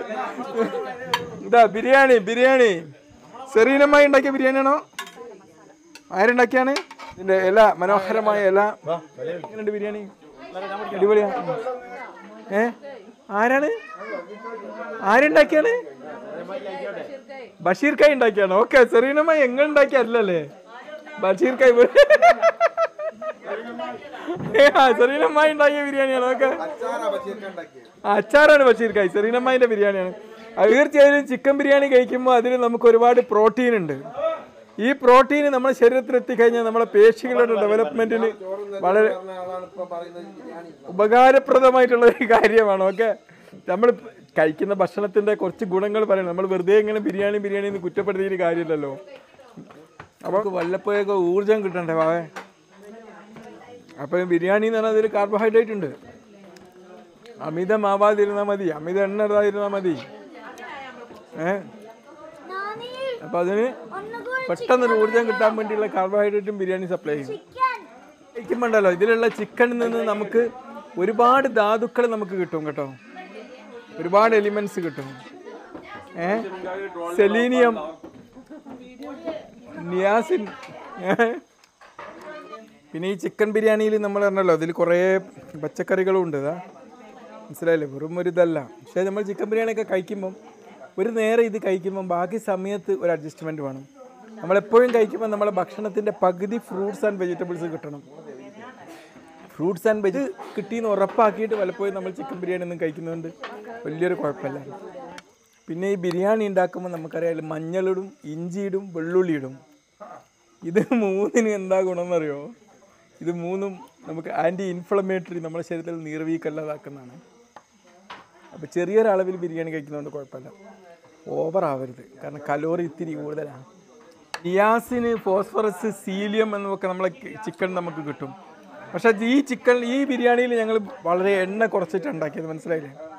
ഇതാ ബിരിയാണി ബിരിയാണി സെറീനമായി ഉണ്ടാക്കിയ ബിരിയാണിയാണോ ആരുണ്ടാക്കിയാണ് ഇതിന്റെ ഇല മനോഹരമായ ഇല എങ്ങനെയുണ്ട് ബിരിയാണി അടിപൊളിയാ ഏ ആരാണ് ആരുണ്ടാക്കിയാണ് ബഷീർ കൈ ഉണ്ടാക്കിയാണ് ഓക്കെ സെറീനമായി എങ്ങനെ ഉണ്ടാക്കിയല്ലേ ബഷീർ കൈ സെറീനമായി ഉണ്ടാക്കിയ ബിരിയാണിയാണ് ഓക്കെ അച്ചാറാണ് ബഷീർ കൈ സെറീനമ്മായിന്റെ ബിരിയാണിയാണ് അത് തീർച്ചയായും ചിക്കൻ ബിരിയാണി കഴിക്കുമ്പോൾ അതിൽ നമുക്ക് ഒരുപാട് പ്രോട്ടീൻ ഉണ്ട് ഈ പ്രോട്ടീൻ നമ്മുടെ ശരീരത്തിൽ എത്തിക്കഴിഞ്ഞാൽ നമ്മുടെ പേശികളുടെ ഡെവലപ്മെന്റിന് വളരെ ഉപകാരപ്രദമായിട്ടുള്ള ഒരു കാര്യമാണ് ഓക്കെ നമ്മൾ കഴിക്കുന്ന ഭക്ഷണത്തിന്റെ കുറച്ച് ഗുണങ്ങൾ പറയണം നമ്മൾ വെറുതെ ഇങ്ങനെ ബിരിയാണി ബിരിയാണി എന്ന് കുറ്റപ്പെടുത്തിയിട്ട് കാര്യമില്ലല്ലോ അപ്പോൾ വല്ലപ്പോഴൊക്കെ ഊർജം കിട്ടണ്ടേ വാവേ അപ്പോൾ ബിരിയാണി എന്ന് പറഞ്ഞാൽ അതിൽ കാർബോഹൈഡ്രേറ്റ് ഉണ്ട് അമിതമാവാതിരുന്നാൽ മതി അമിത എണ്ണ ഇടാതിരുന്നാൽ മതി ഏ അപ്പൊ അതിന് പെട്ടെന്നൊരു ഊർജം കിട്ടാൻ വേണ്ടിയുള്ള കാർബോഹൈഡ്രേറ്റും ബിരിയാണി സപ്ലൈ ചെയ്യും കഴിക്കുമ്പോണ്ടല്ലോ ഇതിലുള്ള ചിക്കനിൽ നിന്ന് നമുക്ക് ഒരുപാട് ധാതുക്കൾ നമുക്ക് കിട്ടും കേട്ടോ ഒരുപാട് എലിമെന്റ്സ് കിട്ടും ഏ സെലീനിയം നിയാസിൻ ഏ? പിന്നെ ഈ ചിക്കൻ ബിരിയാണിയിൽ നമ്മൾ പറഞ്ഞല്ലോ അതിൽ കുറേ പച്ചക്കറികളും ഉണ്ട് ഇതാ മനസ്സിലായില്ലേ വെറും ഒരു ഇതല്ല പക്ഷേ നമ്മൾ ചിക്കൻ ബിരിയാണിയൊക്കെ കഴിക്കുമ്പം ഒരു നേരം ഇത് കഴിക്കുമ്പം ബാക്കി സമയത്ത് ഒരു അഡ്ജസ്റ്റ്മെൻറ്റ് വേണം നമ്മളെപ്പോഴും കഴിക്കുമ്പോൾ നമ്മളെ ഭക്ഷണത്തിൻ്റെ പകുതി ഫ്രൂട്ട്സ് ആൻഡ് വെജിറ്റബിൾസ് കിട്ടണം ഫ്രൂട്ട്സ് ആൻഡ് വെജ് കിട്ടിയെന്ന് ഉറപ്പാക്കിയിട്ട് പലപ്പോഴും നമ്മൾ ചിക്കൻ ബിരിയാണി ഒന്നും കഴിക്കുന്നതുകൊണ്ട് വലിയൊരു കുഴപ്പമില്ല പിന്നെ ഈ ബിരിയാണി ഉണ്ടാക്കുമ്പോൾ നമുക്കറിയാം മഞ്ഞളിടും ഇഞ്ചിയിടും വെള്ളുള്ളിയിടും ഇത് മൂന്നിന് എന്താ ഗുണമെന്നറിയോ ഇത് മൂന്നും നമുക്ക് ആൻറ്റി ഇൻഫ്ലമേറ്ററി നമ്മുടെ ശരീരത്തിൽ നീർവീക്കല്ലാതാക്കുന്നതാണ് അപ്പോൾ ചെറിയൊരളവിൽ ബിരിയാണി കഴിക്കുന്നതുകൊണ്ട് കുഴപ്പമില്ല ഓവർ ആവരുത് കാരണം കലോറി ഇത്തിരി കൂടുതലാണ് നിയാസിന് ഫോസ്ഫറസ് സീലിയം എന്നൊക്കെ നമ്മളെ ചിക്കൻ നമുക്ക് കിട്ടും പക്ഷേ ഈ ചിക്കൻ ഈ ബിരിയാണിയിൽ ഞങ്ങൾ വളരെ എണ്ണ കുറച്ചിട്ട് ഉണ്ടാക്കിയത് മനസ്സിലായില്ലേ